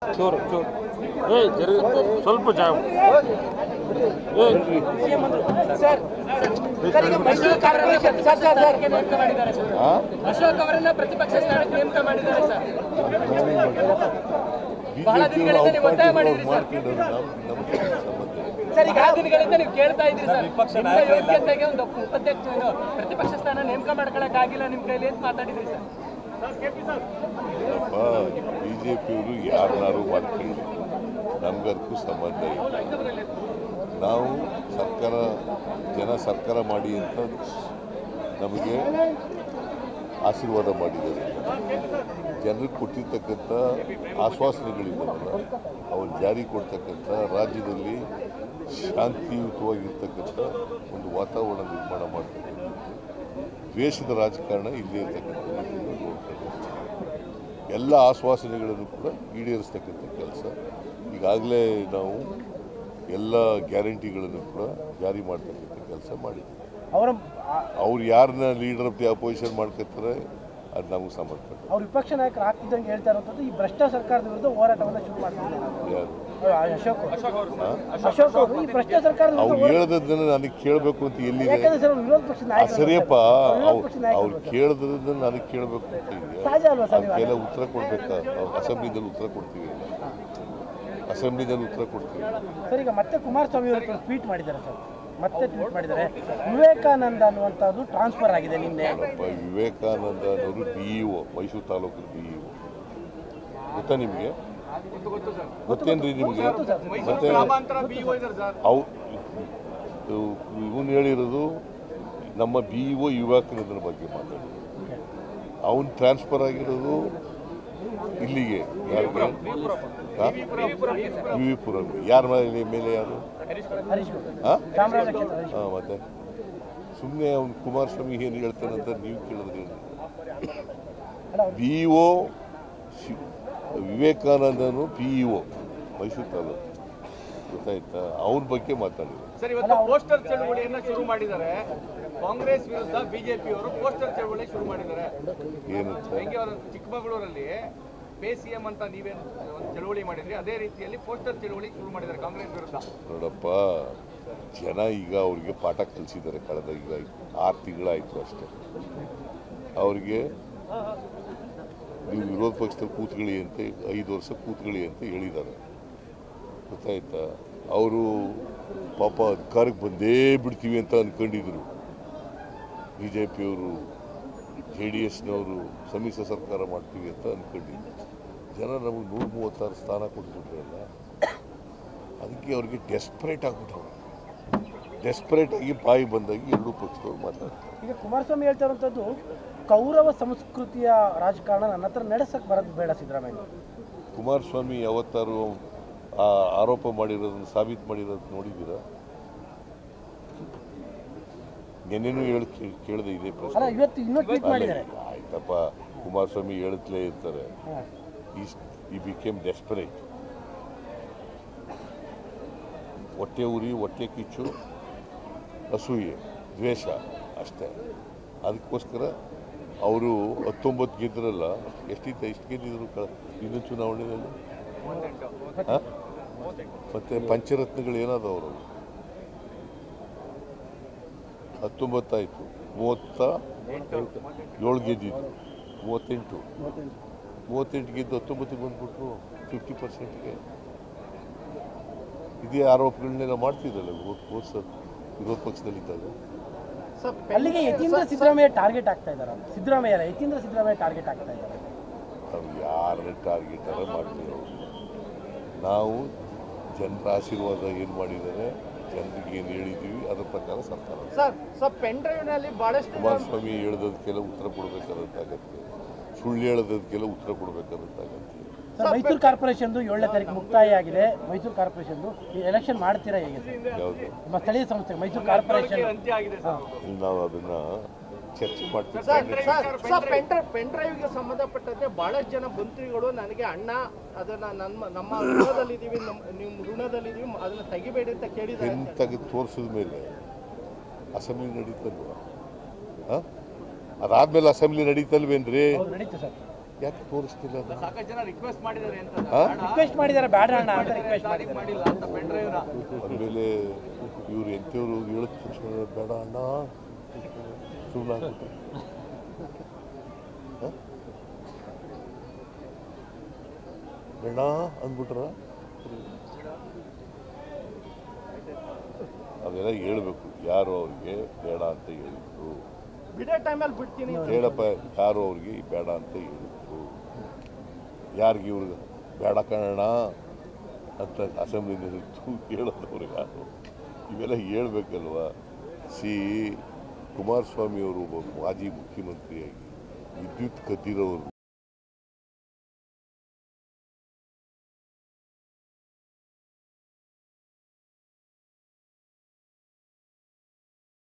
ಚೂರು ಚೂರು ಏ ಜರಿ ಸ್ವಲ್ಪ ಜಾಗ ಸರ್ ಸರ್, ಈಗ Mysuru corporation sir sir sir ನೇಮಕ ಮಾಡಿದ್ದಾರೆ ಸರ್ ಅಶೋಕ್ ಅವರನ್ನ ಪ್ರತಿಪಕ್ಷ ಸ್ಥಾನಕ್ಕೆ ನೇಮಕ ಮಾಡಿದ್ದಾರೆ ಸರ್ ಬಹಳ ದಿನಗಳಿಂದ ನೀವು ಒತ್ತಾಯ ಮಾಡಿದ್ರಿ ಸರ್ ಸರ್ ಈಗ ಆ ದಿನಗಳಿಂದ ನೀವು ಕೇಳ್ತಾ ಇದ್ರಿ ಸರ್ ನಿಮ್ಮ ಯೋಗ್ಯತೆಗೆ ಒಂದು ಉಪಾಧ್ಯಕ್ಷ ಏನು, ಪ್ರತಿಪಕ್ಷ ಸ್ಥಾನ ನೇಮಕ ಮಾಡ್ಕೊಳಕ್ ಆಗಿಲ್ಲ ನಿಮ್ ಕೈಲಿ ಅಂತ ಮಾತಾಡಿದ್ರಿ ಸರ್ ಬಿ ಜೆ ಪಿಯವರು ಯಾರನ್ನಾರು ಮಾಡ್ಕೊಳ್ಳಿ ನಮ್ಗದಕ್ಕೂ ಸಂಬಂಧ ಇಲ್ಲ ನಾವು ಸರ್ಕಾರ ಜನ ಸರ್ಕಾರ ಮಾಡಿ ಅಂತ ನಮಗೆ ಆಶೀರ್ವಾದ ಮಾಡಿದ್ದಾರೆ ಜನರಿಗೆ ಕೊಟ್ಟಿರ್ತಕ್ಕಂಥ ಆಶ್ವಾಸನೆಗಳಿದ್ದಾವಲ್ಲ ಅವನ್ನ ಜಾರಿ ಕೊಡ್ತಕ್ಕಂಥ ರಾಜ್ಯದಲ್ಲಿ ಶಾಂತಿಯುತವಾಗಿರ್ತಕ್ಕಂಥ ಒಂದು ವಾತಾವರಣ ನಿರ್ಮಾಣ ಮಾಡ್ತಕ್ಕಂಥದ್ದು ದ್ವೇಷದ ರಾಜಕಾರಣ ಇಲ್ಲೇ ಇರ್ತಕ್ಕಂಥ ಎಲ್ಲ ಆಶ್ವಾಸನೆಗಳನ್ನು ಕೂಡ ಈಡೇರಿಸ್ತಕ್ಕಂಥ ಕೆಲಸ ಈಗಾಗಲೇ ನಾವು ಎಲ್ಲ ಗ್ಯಾರಂಟಿಗಳನ್ನು ಕೂಡ ಜಾರಿ ಮಾಡ್ತಕ್ಕಂಥ ಕೆಲಸ ಮಾಡಿದ್ದೀವಿ ಅವರ ಅವ್ರು ಯಾರನ್ನ ಲೀಡರ್ ಆಫ್ ದಿ ಅಪೋಸಿಷನ್ ಮಾಡ್ಕೊತಾರೆ ಅದು ನಮಗೆ ಸಂಬಂಧಪಟ್ಟ ಅವ್ರ ವಿಪಕ್ಷ ನಾಯಕರು ಆಗ್ತಿದ್ದಂಗೆ ಹೇಳ್ತಾ ಇರುವಂಥದ್ದು ಈ ಭ್ರಷ್ಟ ಸರ್ಕಾರದ ವಿರುದ್ಧ ಹೋರಾಟವನ್ನು ಶುರು ಮಾಡ್ತಿದ್ದಾರೆ ಯಾರು ಅಶೋಕ್ ಅವರು. ಅಶೋಕ್ ಅವರು ಈ ಭ್ರಷ್ಟ ಸರ್ಕಾರದ ಅವ್ರು ವಿರುದ್ಧ ಹೇಳೋದನ್ನ ನನಗೆ ಕೇಳಬೇಕು ಅಂತ ಎಲ್ಲಿದೆ ಯಾಕಂದ್ರೆ ಸರ್ ಅವ್ರು ವಿರೋಧ ಪಕ್ಷ ಆ, ನಾಯಕರು ಸರಿಯಪ್ಪ ವಿರೋಧ ಅವ್ರು ಪಕ್ಷ ನಾಯಕರು ಅವ್ರು ಕೇಳೋದ್ರಿಂದ ನನಗೆ ಕೇಳಬೇಕು ಅಂತ ಇದೆಯಾ ಸಹಜ ಅಲ್ವಾ ಸರ್ ಇವಾಗ? ಅದಕ್ಕೆಲ್ಲ ಉತ್ತರ ಕೊಡ್ಬೇಕಾ ನಾವು ಅಸೆಂಬ್ಲಿದಲ್ಲಿ ಉತ್ತರ ಕೊಡ್ತೀವಿ ಅಸೆಂಬ್ಲಿದಲ್ಲಿ ಉತ್ತರ ಕೊಡ್ತೀವಿ ಸರ್ ಈಗ ಮತ್ತೆ ಕುಮಾರಸ್ವಾಮಿ ಅವರು ಟ್ವೀಟ್ ಮಾಡಿದ್ದಾರೆ ಸರ್ ಮತ್ತೆ ಟ್ವೀಟ್ ಮಾಡಿದ್ದಾರೆ ವಿವೇಕಾನಂದ ಅನ್ನುವಂಥದ್ದು ಟ್ರಾನ್ಸ್ಫರ್ ಆಗಿದೆ ನಿನ್ನೆ ನೋಡಪ್ಪ ವಿವೇಕಾನಂದ ಅನ್ನೋರು ಬಿ ಇ ಒ ಮೈಸೂರು ತಾಲೂಕಿನ ಬಿ ಇ ಒ ಗೊತ್ತಾ ನಿಮಗೆ ಗೊತ್ತೇನ್ರಿ ನಿಮಗೆ ಮತ್ತೆ ಅವು ಇವನು ಹೇಳಿರೋದು ನಮ್ಮ ಬಿ ಇ ಒ ವಿವೇಕಾನಂದನ ಬಗ್ಗೆ ಮಾತಾಡೋದು ಅವನು ಟ್ರಾನ್ಸ್ಫರ್ ಆಗಿರೋದು ಇಲ್ಲಿಗೆ ಯಾರಿಗೆ ವಿ ವಿ ಪುರಂ ಯಾರ ಮೇಲೆ ಮೇಲೆ ಯಾರು ಹರೀಶ್ ಗೌಡ ಹಾಂ ಚಾಮರಾಜ ಕ್ಷೇತ್ರ ಹರೀಶ್ ಹಾಂ ಮತ್ತೆ ಸುಮ್ಮನೆ ಅವ್ನು ಕುಮಾರಸ್ವಾಮಿ ಏನು ಹೇಳ್ತಾನೆ ಅಂತ ನೀವು ಕೇಳಿದ್ರಿ ಅಲ್ಲ ಅವ್ರು ಬಿ ಒ ವಿವೇಕಾನಂದನು P E O Mysuru taluk ಗೊತ್ತಾಯ್ತಾ ಅವನ ಬಗ್ಗೆ ಮಾತಾಡಿದ್ರು ಸರ್ ಇವತ್ತು ಪೋಸ್ಟರ್ ಚಳವಳಿಯನ್ನ ಶುರು ಮಾಡಿದ್ದಾರೆ ಕಾಂಗ್ರೆಸ್ ವಿರುದ್ಧ ಬಿಜೆಪಿ ಅವರು ಪೋಸ್ಟರ್ ಚಳವಳಿ ಶುರು ಮಾಡಿದ್ದಾರೆ ಏನಂತ ಹೆಂಗೆ ಅವರು ಚಿಕ್ಕಮಗಳೂರಲ್ಲಿ ಪೇ ಸಿ ಎಂ ಅಂತ ನೀವೇನು ಒಂದು ಚಳವಳಿ ಮಾಡಿದ್ರಿ ಅದೇ ರೀತಿಯಲ್ಲಿ ಪೋಸ್ಟರ್ ಚಳವಳಿ ಶುರು ಮಾಡಿದ್ದಾರೆ ಕಾಂಗ್ರೆಸ್ ವಿರುದ್ಧ ನೋಡಪ್ಪ ಜನ ಈಗ ಅವ್ರಿಗೆ ಪಾಠ ಕಲಿಸಿದ್ದಾರೆ ಕಳೆದ ಈಗ ಆರು ತಿಂಗಳಾಯಿತು ಅಷ್ಟೇ ಅವ್ರಿಗೆ ನೀವು ವಿರೋಧ ಪಕ್ಷದಲ್ಲಿ ಕೂತ್ಕೊಳ್ಳಿ ಅಂತ ಐದು ವರ್ಷ ಕೂತ್ಕೊಳ್ಳಿ ಅಂತ ಹೇಳಿದ್ದಾರೆ ಗೊತ್ತಾಯ್ತಾ ಅವರು ಪಾಪ ಅಧಿಕಾರಕ್ಕೆ ಬಂದೇ ಬಿಡ್ತೀವಿ ಅಂತ ಅಂದ್ಕೊಂಡಿದ್ರು ಬಿ ಜೆ ಪಿಯವರು ಜೆ ಡಿ ಎಸ್ನವರು ಸಮ್ಮಿಶ್ರ ಸರ್ಕಾರ ಮಾಡ್ತೀವಿ ಅಂತ ಅಂದ್ಕೊಂಡಿದ್ರು ಜನ ನಮಗೆ ನೂರ ಮೂವತ್ತಾರು ಸ್ಥಾನ ಕೊಟ್ಬಿಟ್ರಲ್ಲ ಅದಕ್ಕೆ ಅವ್ರಿಗೆ ಡೆಸ್ಪರೇಟ್ ಆಗ್ಬಿಟ್ಟವ್ರು ಡೆಸ್ಪರೇಟ್ ಆಗಿ ಬಾಯಿ ಬಂದಾಗಿ ಎರಡೂ ಪಕ್ಷದವ್ರು ಮಾತಾಡ್ತಾರೆ ಈಗ ಕುಮಾರಸ್ವಾಮಿ ಹೇಳ್ತಾ ಇರುವಂಥದ್ದು ಕೌರವ ಸಂಸ್ಕೃತಿಯ ರಾಜಕಾರಣ ನನ್ನ ಹತ್ರ ನಡೆಸಕ್ಕೆ ಬರೋದು ಬೇಡ ಸಿದ್ದರಾಮಯ್ಯ ಕುಮಾರಸ್ವಾಮಿ ಯಾವತ್ತಾರು ಆ ಆರೋಪ ಮಾಡಿರೋದನ್ನು ಸಾಬೀತು ಮಾಡಿರೋದು ನೋಡಿದ್ದೀರಾ ನೆನ್ನೆನೂ ಹೇಳಿ ಕೇಳದೆ ಇದೆ ಅಲ್ಲ ಪ್ರಶ್ನೆ ಇವತ್ತು ಇನ್ನೂ ಟ್ವೀಟ್ ಮಾಡಿದ್ದಾರೆ ಅಲ್ಲ, ಆಯ್ತಪ್ಪ ಕುಮಾರಸ್ವಾಮಿ ಹೇಳುತ್ತಲೇ ಇರ್ತಾರೆ ಈ ಬಿಕೇಮ್ ಡೆಸ್ಪರೇಟ್ ಹೊಟ್ಟೆ ಉರಿ ಹೊಟ್ಟೆ ಕಿಚ್ಚು ಅಸೂಯೆ ದ್ವೇಷ ಅಷ್ಟೇ ಅದಕ್ಕೋಸ್ಕರ ಅವರು ಹತ್ತೊಂಬತ್ತು ಗೆದ್ರಲ್ಲ ಎಷ್ಟಿತ್ತ ಎಷ್ಟು ಗೆದ್ದಿದ್ರು ಕ ಇನ್ನೂ ಚುನಾವಣೆಯಲ್ಲಿ ಹಾಂ ಮತ್ತು ಪಂಚರತ್ನಗಳು ಏನಾದವರು ಹತ್ತೊಂಬತ್ತಾಯಿತು ಮೂವತ್ತ ಏಳು ಗೆದ್ದಿದ್ದು ಮೂವತ್ತೆಂಟು ಮೂವತ್ತೆಂಟು ಗೆದ್ದು ಹತ್ತೊಂಬತ್ತಿಗೆ ಬಂದ್ಬಿಟ್ರು ಫಿಫ್ಟಿ ಪರ್ಸೆಂಟ್ಗೆ ಇದೇ ಆರೋಪಗಳನ್ನೆಲ್ಲ ಮಾಡ್ತಿದ್ದಲ್ಲ ಹೋದ ಸರ್ ವಿರೋಧ ಪಕ್ಷದಲ್ಲಿದ್ದಾಗ ಅಲ್ಲಿಗೆ ಯತೀಂದ್ರ ಸಿದ್ದರಾಮಯ್ಯ ಟಾರ್ಗೆಟ್ ಆಗ್ತಾ ಇದ್ದಾರೆ ಸಿದ್ದರಾಮಯ್ಯ ಅಲ್ಲ ಯತೀಂದ್ರ ಸಿದ್ದರಾಮಯ್ಯ ಟಾರ್ಗೆಟ್ ಆಗ್ತಾ ಇದ್ದಾರೆ ನಾವು ಯಾರನ್ನ ಟಾರ್ಗೆಟ್ ಎಲ್ಲ ಮಾಡ್ತೀವಿ ಅವ್ರು ನಾವು ಜನರ ಆಶೀರ್ವಾದ ಏನು ಮಾಡಿದ್ದಾರೆ ಜನರಿಗೆ ಏನು ಹೇಳಿದ್ದೀವಿ ಅದ್ರ ಪ್ರಕಾರ ಸರ್ಕಾರ ಸರ್ ಸರ್ ಪೆನ್ ಡ್ರೈವ್ ನಲ್ಲಿ ಬಹಳಷ್ಟು ಕುಮಾರಸ್ವಾಮಿ ಹೇಳ್ದದಕ್ಕೆಲ್ಲ ಉತ್ತರ ಕೊಡಬೇಕಾದಂತಾಗತ್ತೆ ಸುಳ್ಳು ಹೇಳೋದಕ್ಕೆಲ್ಲ ಉತ್ತರ ಕೊಡಬೇಕಾದಂತಾಗತ್ತೆ ಸರ್ ಮೈಸೂರು ಕಾರ್ಪೊರೇಷನ್ದು ಏಳನೇ ತಾರೀಕು ಮುಕ್ತಾಯ ಆಗಿದೆ ಮೈಸೂರು ಕಾರ್ಪೊರೇಷನ್ದು ಎಲೆಕ್ಷನ್ ಮಾಡ್ತೀರಾ ಹೇಗೆ ಸರ್ ಯಾವುದು ನಮ್ಮ ಸ್ಥಳೀಯ ಸಂಸ್ಥೆ ಮೈಸೂರು ಕಾರ್ಪೊರೇಷನ್ ಅಂತ್ಯ ಆಗಿದೆ ಸರ್ ಇಲ್ಲಿ ನಾವು ಅದನ್ನ ಚರ್ಚೆ ಮಾಡ್ತೀವಿ ಸರ್ ಪೆನ್ ಡ್ರೈವ್ ಪೆನ್ ಡ್ರೈವ್ಗೆ ಸಂಬಂಧಪಟ್ಟಂತೆ ಬಹಳಷ್ಟು ಜನ ಮಂತ್ರಿಗಳು ನನಗೆ ಅಣ್ಣ ಅದನ್ನ ನಮ್ಮ ನಮ್ಮ ಋಣದಲ್ಲಿದ್ದೀವಿ ನಮ್ಮ ನಿಮ್ಮ ಋಣದಲ್ಲಿದ್ದೀವಿ ಅದನ್ನ ತೆಗಿಬೇಡಿ ಅಂತ ಕೇಳಿದ್ದಾರೆ ಪೆನ್ ತೆಗೆದು ತೋರಿಸಿದ ಮೇಲೆ ಅಸೆಂಬ್ಲಿ ನಡೀತಲ್ವ ಹಾಂ ಅದಾದ್ಮೇಲೆ ಅಸೆಂಬ್ಲಿ ನಡೀತಲ್ವೇನ್ರಿ ಹೌದು ನಡೀತು ಸರ್ ಯಾಕೆ ತೋರಿಸ್ತಿಲ್ಲ ಅದನ್ನ? ಸಾಕಷ್ಟು ಜನ ರಿಕ್ವೆಸ್ಟ್ ಮಾಡಿದ್ದಾರೆ ಅಂತ ಆ? ರಿಕ್ವೆಸ್ಟ್ ಮಾಡಿದ್ದಾರೆ ಬೇಡ ಅಣ್ಣ ಅಂತ ರಿಕ್ವೆಸ್ಟ್ ಮಾಡಿದ್ದಾರೆ ಮಾಡಿಲ್ಲ ಅಂತ ಪೆನ್ ಡ್ರೈವ್ನ ಆಮೇಲೆ ಇವ್ರು ಎಂಥವ್ರು ಹೇಳಿದ ತಕ್ಷಣ ಬೇಡ ಅಣ್ಣ ಸುಮ್ಮನೆ ಬೇಡ ಅಂದ್ಬಿಟ್ರ ಅದೆಲ್ಲ ಹೇಳ್ಬೇಕು ಯಾರು ಅವ್ರಿಗೆ ಬೇಡ ಅಂತ ಹೇಳಿದ್ರು ಬಿಡೋ ಟೈಮಲ್ಲಿ ಬಿಡ್ತೀನಿ ಹೇಳಪ್ಪ ಯಾರು ಅವ್ರಿಗೆ ಬೇಡ ಅಂತ ಹೇಳಿದ್ರು ಯಾರಿಗೆ ಇವ್ರಿಗೆ ಬೇಡ ಕಣಣ್ಣ ಅಂತ ಅಸೆಂಬ್ಲಿನಲ್ಲಿ ಹೇಳೋದವ್ರಿಗೆ ಯಾರು ಇವೆಲ್ಲ ಹೇಳ್ಬೇಕಲ್ವಾ ಸಿ ಕುಮಾರಸ್ವಾಮಿ ಅವರು ಒಬ್ಬ ಮಾಜಿ ಮುಖ್ಯಮಂತ್ರಿಯಾಗಿ ವಿದ್ಯುತ್ ಕದ್ದಿರೋರು